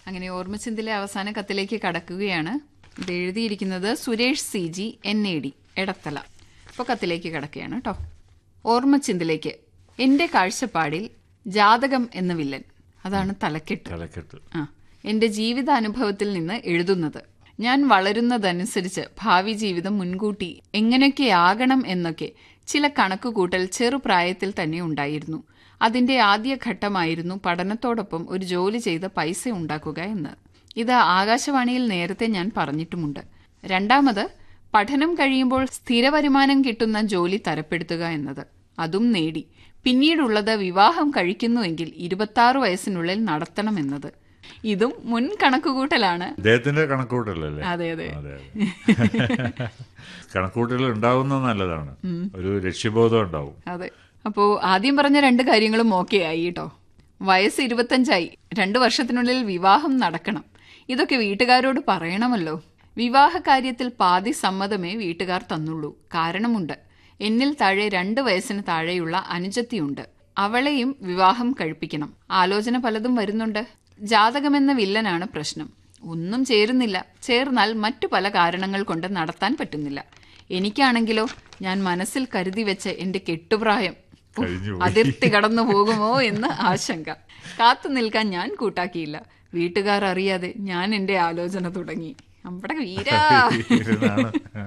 അങ്ങനെ ഓർമ്മച്ചിന്തിലെ അവസാന കത്തിലേക്ക് കടക്കുകയാണ് ഇത് എഴുതിയിരിക്കുന്നത് Suresh C G N A D Edathala അപ്പോൾ കത്തിലേക്ക് കടക്കുകയാണ് കേട്ടോ ഓർമ്മച്ചിന്തിലേക്ക് എൻ്റെ കാഴ്ചപ്പാടിൽ ജാതകം എന്ന വില്ലൻ അതാണ് തലക്കെട്ട് തലക്കെട്ട് ആ എൻ്റെ ജീവിതാനുഭവത്തിൽ നിന്ന് എഴുതുന്നത് ഞാൻ വളരുന്നതനുസരിച്ച് ഭാവി ജീവിതം മുൻകൂട്ടി എങ്ങനെയൊക്കെയാകണം എന്നൊക്കെ ചില കണക്കുകൂട്ടൽ ചെറുപ്രായത്തിൽ തന്നെ ഉണ്ടായിരുന്നു അതിന്റെ ആദ്യ ഘട്ടമായിരുന്നു പഠനത്തോടൊപ്പം ഒരു ജോലി ചെയ്ത് പൈസ ഉണ്ടാക്കുക എന്ന് ഇത് ആകാശവാണിയിൽ നേരത്തെ ഞാൻ പറഞ്ഞിട്ടുമുണ്ട് രണ്ടാമത് പഠനം കഴിയുമ്പോൾ സ്ഥിര വരുമാനം കിട്ടുന്ന ജോലി തരപ്പെടുത്തുക എന്നത് അതും നേടി പിന്നീടുള്ളത് വിവാഹം കഴിക്കുന്നുവെങ്കിൽ ഇരുപത്തി വയസ്സിനുള്ളിൽ നടത്തണമെന്നത് ഇതും മുൻ കണക്കുകൂട്ടലാണ് അദ്ദേഹത്തിന്റെ കണക്കൂട്ടലല്ലേ അതെ അതെ അതെ അതെ കണക്കൂട്ടൽ ഉണ്ടാവുന്നത് നല്ലതാണ് ഒരു ലക്ഷ്യബോധം ഉണ്ടാവും അതെ അപ്പോ ആദ്യം പറഞ്ഞ രണ്ട് കാര്യങ്ങളും ഓക്കെ ആയി കേട്ടോ വയസ്സ് ഇരുപത്തഞ്ചായി രണ്ടു വർഷത്തിനുള്ളിൽ വിവാഹം നടക്കണം ഇതൊക്കെ വീട്ടുകാരോട് പറയണമല്ലോ വിവാഹ കാര്യത്തിൽ പാതി സമ്മതമേ വീട്ടുകാർ തന്നുള്ളൂ കാരണമുണ്ട് എന്നിൽ താഴെ രണ്ട് വയസ്സിന് താഴെയുള്ള അനുജത്തിയുണ്ട് അവളെയും വിവാഹം കഴിപ്പിക്കണം ആലോചന പലതും വരുന്നുണ്ട് ജാതകമെന്ന വില്ലനാണ് പ്രശ്നം ഒന്നും ചേരുന്നില്ല ചേർന്നാൽ മറ്റു പല കാരണങ്ങൾ കൊണ്ട് നടത്താൻ പറ്റുന്നില്ല എനിക്കാണെങ്കിലോ ഞാൻ മനസ്സിൽ കരുതി വെച്ച എന്റെ കെട്ടുപ്രായം ഉഫ്, കഴിഞ്ഞു അതിർത്തി കടന്നു പോകുമോ എന്ന് ആശങ്ക കാത്തു നിൽക്കാൻ ഞാൻ കൂട്ടാക്കിയില്ല വീട്ടുകാർ അറിയാതെ ഞാൻ എന്റെ ആലോചന തുടങ്ങി നമ്മുടെ വീരാ ഇരുന്നാണ്.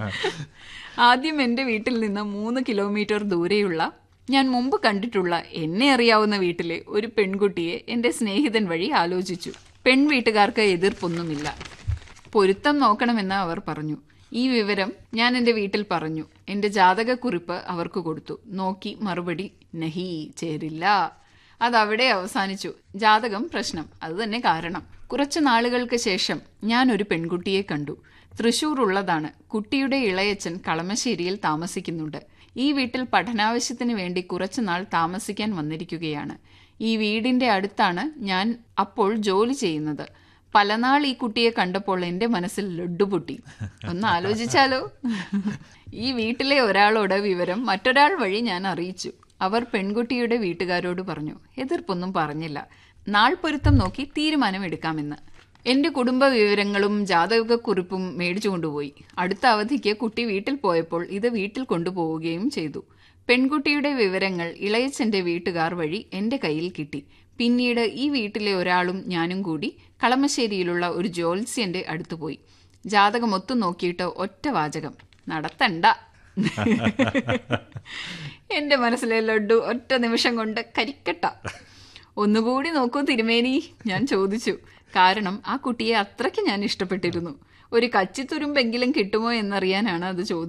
ആദ്യം എന്റെ വീട്ടിൽ നിന്ന് മൂന്ന് കിലോമീറ്റർ ദൂരെയുള്ള ഞാൻ മുമ്പ് കണ്ടിട്ടുള്ള എന്നെ അറിയാവുന്ന വീട്ടിലെ ഒരു പെൺകുട്ടിയെ എന്റെ സ്നേഹിതൻ വഴി ആലോചിച്ചു പെൺ വീട്ടുകാർക്ക് എതിർപ്പൊന്നുമില്ല പൊരുത്തം നോക്കണമെന്ന് അവർ പറഞ്ഞു ഈ വിവരം ഞാൻ എന്റെ വീട്ടിൽ പറഞ്ഞു എന്റെ ജാതകക്കുറിപ്പ് അവർക്ക് കൊടുത്തു നോക്കി മറുപടി നഹി ചേരില്ല അതവിടെ അവസാനിച്ചു ജാതകം പ്രശ്നം അത് തന്നെ കാരണം കുറച്ചു നാളുകൾക്ക് ശേഷം ഞാൻ ഒരു പെൺകുട്ടിയെ കണ്ടു തൃശൂർ ഉള്ളതാണ് കുട്ടിയുടെ ഇളയച്ചൻ കളമശ്ശേരിയിൽ താമസിക്കുന്നുണ്ട് ഈ വീട്ടിൽ പഠനാവശ്യത്തിന് വേണ്ടി കുറച്ചുനാൾ താമസിക്കാൻ വന്നിരിക്കുകയാണ് ഈ വീടിന്റെ അടുത്താണ് ഞാൻ അപ്പോൾ ജോലി ചെയ്യുന്നത് പലനാൾ ഈ കുട്ടിയെ കണ്ടപ്പോൾ എന്റെ മനസ്സിൽ ലഡ്ഡു പൊട്ടി ഒന്ന് ആലോചിച്ചാലോ ഈ വീട്ടിലെ ഒരാളോട് വിവരം മറ്റൊരാൾ വഴി ഞാൻ അറിയിച്ചു അവർ പെൺകുട്ടിയുടെ വീട്ടുകാരോട് പറഞ്ഞു എതിർപ്പൊന്നും പറഞ്ഞില്ല നാൾ പൊരുത്തം നോക്കി തീരുമാനമെടുക്കാമെന്ന് എന്റെ കുടുംബ വിവരങ്ങളും ജാതകക്കുറിപ്പും മേടിച്ചു കൊണ്ടുപോയി അടുത്ത അവധിക്ക് കുട്ടി വീട്ടിൽ പോയപ്പോൾ ഇത് വീട്ടിൽ കൊണ്ടുപോവുകയും ചെയ്തു പെൺകുട്ടിയുടെ വിവരങ്ങൾ ഇളയച്ചന്റെ വീട്ടുകാർ വഴി എന്റെ കയ്യിൽ കിട്ടി പിന്നീട് ഈ വീട്ടിലെ ഒരാളും ഞാനും കൂടി കളമശ്ശേരിയിലുള്ള ഒരു ജ്യോത്സ്യന്റെ അടുത്ത് പോയി ജാതകം ഒത്തു നോക്കിയിട്ട് ഒറ്റ വാചകം നടത്തണ്ട എന്റെ മനസ്സിലെ ലഡ്ഡു ഒറ്റ നിമിഷം കൊണ്ട് കരിക്കട്ട ഒന്നുകൂടി നോക്കൂ തിരുമേനി ഞാൻ ചോദിച്ചു കാരണം ആ കുട്ടിയെ അത്രയ്ക്ക് ഞാൻ ഇഷ്ടപ്പെട്ടിരുന്നു ഒരു കച്ചിത്തുരുമ്പെങ്കിലും കിട്ടുമോ എന്നറിയാനാണ് അത് ചോദിച്ചത്